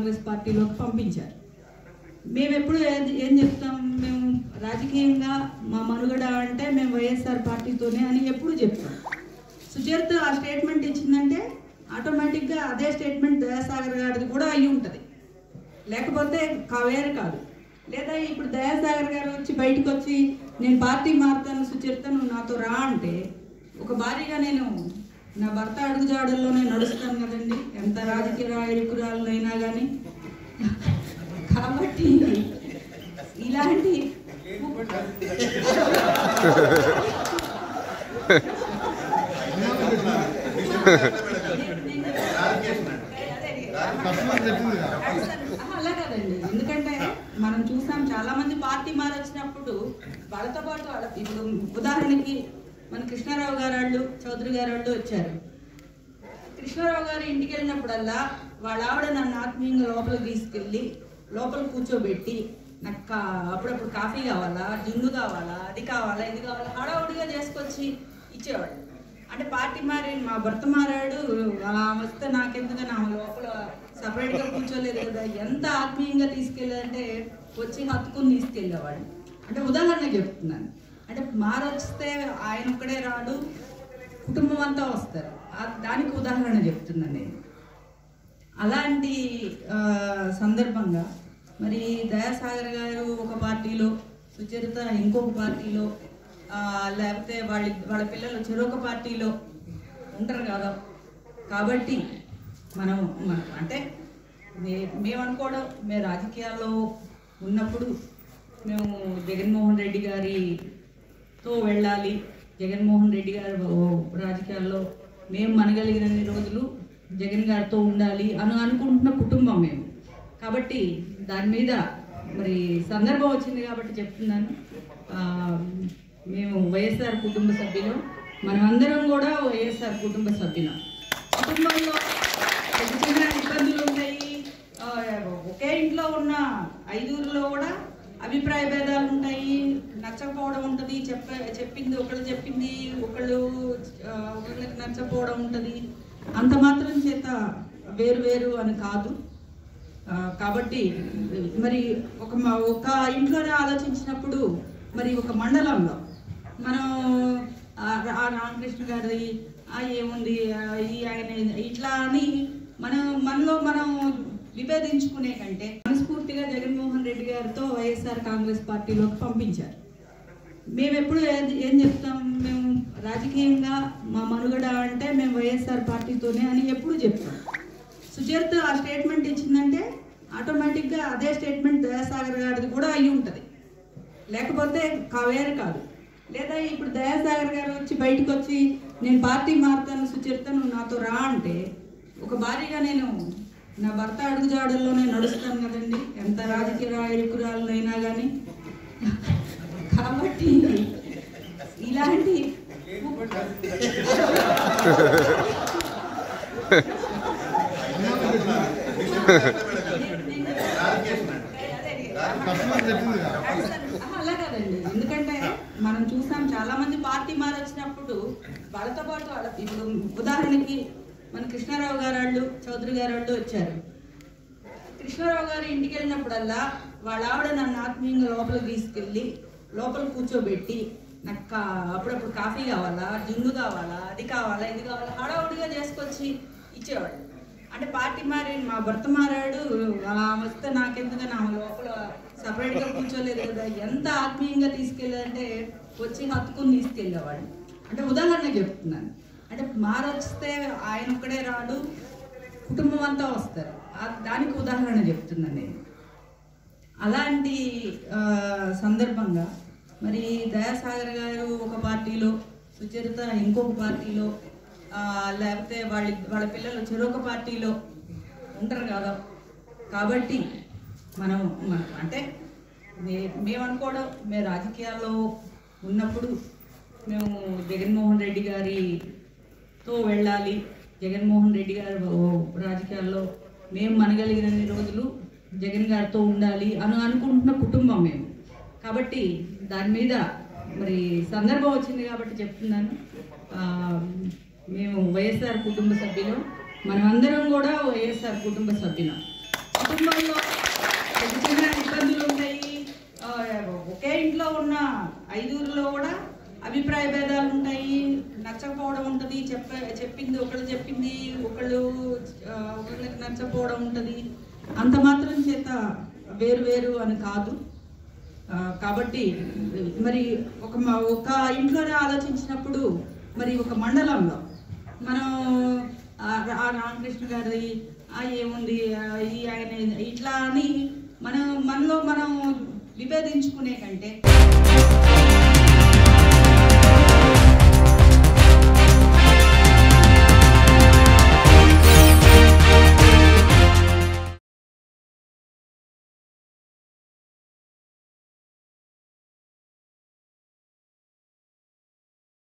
కాంగ్రెస్ పార్టీలోకి పంపించారు మేము ఎప్పుడు ఏం- ఏం చెప్తాం మేము రాజకీయంగా మా మనుగడ అంటే మేము వైఎస్ఆర్ పార్టీతోనే అని ఎప్పుడు చెప్తాం సుచరిత ఆ స్టేట్మెంట్ ఇచ్చిందంటే ఆటోమేటిక్గా అదే స్టేట్మెంట్ దయాసాగర్ గారిది కూడా అయి ఉంటుంది లేకపోతే కావేరు కాదు లేదా ఇప్పుడు దయాసాగర్ గారు వచ్చి బయటకు వచ్చి నేను పార్టీ మారుతాను సుచరిత నువ్వు నాతో రా అంటే ఒక భారీగా నేను నా భర్త అడుగుజాడల్లోనే నడుస్తాను కదండి ఎంత రాజకీయ నాయకురాలైనా కానీ కాబట్టి ఇలాంటి అలా కాదండి ఎందుకంటే మనం చూసాం చాలా మంది పార్టీ మారొచ్చినప్పుడు వాళ్ళతో పాటు వాళ్ళ ఇప్పుడు ఉదాహరణకి మన కృష్ణారావు గారు వాళ్ళు చౌదరి గారు వాళ్ళు వచ్చారు కృష్ణారావు గారు ఇంటికి వెళ్ళినప్పుడల్లా వాళ్ళ ఆవిడ నన్ను ఆత్మీయంగా లోపలికి తీసుకెళ్ళి లోపల కూర్చోబెట్టి నాకు కా- అప్పుడప్పుడు కాఫీ కావాలా జింగు కావాలా అది కావాలా ఇది కావాలా హడావుడిగా చేసుకొచ్చి ఇచ్చేవాడు అంటే పార్టీ మారి మా భర్త మారాడు ఆ వస్తే నాకెందుకని ఆమె లోపల సపరేట్గా కూర్చోలేదు కదా ఎంత ఆత్మీయంగా తీసుకెళ్ళాడంటే వచ్చి హత్తుకుని తీసుకెళ్ళేవాడు అంటే ఉదాహరణ చెప్తున్నాను అంటే మారొస్తే ఆయన ఒక్కడే రాడు కుటుంబం అంతా వస్తారు ఆ- దానికి ఉదాహరణ చెప్తున్నాను నేను అలాంటి ఆ, సందర్భంగా మరి దయాసాగర్ గారు ఒక పార్టీలో సుచరిత ఇంకొక పార్టీలో ఆ, లేకపోతే వాళ్ళ వాళ్ళ పిల్లలు చెరొక పార్టీలో ఉంటారు కదా కాబట్టి మనం మనం అంటే మే మేము అనుకోవడం మేము రాజకీయాల్లో ఉన్నప్పుడు మేము జగన్మోహన్ రెడ్డి గారితో వెళ్ళాలి జగన్మోహన్ రెడ్డి గారు రాజకీయాల్లో మేము మనగలిగినన్ని రోజులు జగన్ గారితో ఉండాలి అని అనుకుంటున్న కుటుంబం మేము కాబట్టి దాని మీద మరి సందర్భం వచ్చింది కాబట్టి చెప్తున్నాను ఆ, మేము వైఎస్ఆర్ కుటుంబ సభ్యులు మనమందరం కూడా వైఎస్ఆర్ కుటుంబ సభ్యులం కుటుంబంలో చిన్న చిన్న ఇబ్బందులు ఉంటాయి ఆ, ఒకే ఇంట్లో ఉన్న ఐదుగురిలో కూడా అభిప్రాయ భేదాలు ఉంటాయి నచ్చకపోవడం ఉంటుంది చెప్ప చెప్పింది ఒకళ్ళు చెప్పింది ఒకళ్ళు ఆ, ఒకళ్ళకి నచ్చకపోవడం ఉంటుంది అంత మాత్రం చేత వేరు వేరు అని కాదు ఆ, కాబట్టి మరి ఒక మ- ఒక ఇంట్లోనే ఆలోచించినప్పుడు మరి ఒక మండలంలో మనం ఆ రా- ఆ రామకృష్ణ గారి ఆ ఏముంది ఆ ఈ ఆయన ఇట్లా అని మనం మనలో మనం విభేదించుకునే కంటే మనస్ఫూర్తిగా జగన్మోహన్ రెడ్డి గారితో వైఎస్ఆర్ కాంగ్రెస్ పార్టీలోకి పంపించారు మేము ఎప్పుడు ఏం- ఏం చెప్తాం మేము రాజకీయంగా మా మనుగడ అంటే మేము వైఎస్ఆర్ పార్టీతోనే అని ఎప్పుడు చెప్తాం సుచరిత ఆ స్టేట్మెంట్ ఇచ్చిందంటే ఆటోమేటిక్గా అదే స్టేట్మెంట్ దయాసాగర్ గారిది కూడా అయి ఉంటుంది లేకపోతే కావేరు కాదు లేదా ఇప్పుడు దయాసాగర్ గారు వచ్చి బయటకు వచ్చి నేను పార్టీ మారుతాను సుచరిత నువ్వు నాతో రా అంటే ఒక భారీగా నేను నా భర్త అడుగుజాడల్లోనే నడుస్తాను కదండి ఎంత రాజకీయ నాయకురాలైనా కానీ కాబట్టి ఇలాంటి అలా కాదండి ఎందుకంటే మనం చూసాం చాలా మంది పార్టీ మారొచ్చినప్పుడు వాళ్ళతో పాటు వాళ్ళ ఇప్పుడు ఉదాహరణకి మన కృష్ణారావు గారు వాళ్ళు చౌదరి గారు వాళ్ళు వచ్చారు కృష్ణారావు గారు ఇంటికి వెళ్ళినప్పుడల్లా వాళ్ళ ఆవిడ నన్ను ఆత్మీయంగా లోపలికి తీసుకెళ్ళి లోపల కూర్చోబెట్టి నాకు కా- అప్పుడప్పుడు కాఫీ కావాలా జింగు కావాలా అది కావాలా ఇది కావాలా హడావుడిగా చేసుకొచ్చి ఇచ్చేవాడు అంటే పార్టీ మారి మా భర్త మారాడు ఆ వస్తే నాకెందుకని ఆమె లోపల సపరేట్గా కూర్చోలేదు కదా ఎంత ఆత్మీయంగా తీసుకెళ్ళాడంటే వచ్చి హత్తుకుని తీసుకెళ్ళేవాడు అంటే ఉదాహరణ చెప్తున్నాను అంటే మారొస్తే ఆయన ఒక్కడే రాడు కుటుంబం అంతా వస్తారు ఆ- దానికి ఉదాహరణ చెప్తున్నాను నేను అలాంటి ఆ, సందర్భంగా మరి దయాసాగర్ గారు ఒక పార్టీలో సుచరిత ఇంకొక పార్టీలో ఆ, లేకపోతే వాళ్ళ వాళ్ళ పిల్లలు చెరొక పార్టీలో ఉంటారు కదా కాబట్టి మనం మనం అంటే మే మేము అనుకోవడం మేము రాజకీయాల్లో ఉన్నప్పుడు మేము జగన్మోహన్ రెడ్డి గారితో వెళ్ళాలి జగన్మోహన్ రెడ్డి గారు రాజకీయాల్లో మేము మనగలిగినన్ని రోజులు జగన్ గారితో ఉండాలి అని అనుకుంటున్న కుటుంబం మేము కాబట్టి దాని మీద మరి సందర్భం వచ్చింది కాబట్టి చెప్తున్నాను ఆ, మేము వైఎస్ఆర్ కుటుంబ సభ్యులు మనమందరం కూడా వైఎస్ఆర్ కుటుంబ సభ్యులం కుటుంబంలో చిన్న చిన్న ఇబ్బందులు ఉంటాయి ఆ, ఒకే ఇంట్లో ఉన్న ఐదుగురిలో కూడా అభిప్రాయ భేదాలు ఉంటాయి నచ్చకపోవడం ఉంటుంది చెప్ప చెప్పింది ఒకళ్ళు చెప్పింది ఒకళ్ళు ఆ, ఒకళ్ళకి నచ్చకపోవడం ఉంటుంది అంత మాత్రం చేత వేరు వేరు అని కాదు ఆ, కాబట్టి మరి ఒక మ- ఒక ఇంట్లోనే ఆలోచించినప్పుడు మరి ఒక మండలంలో మనం ఆ రా- ఆ రామకృష్ణ గారి ఆ ఏముంది ఆ ఈ ఆయన ఇట్లా అని మనం మనలో మనం విభేదించుకునే కంటే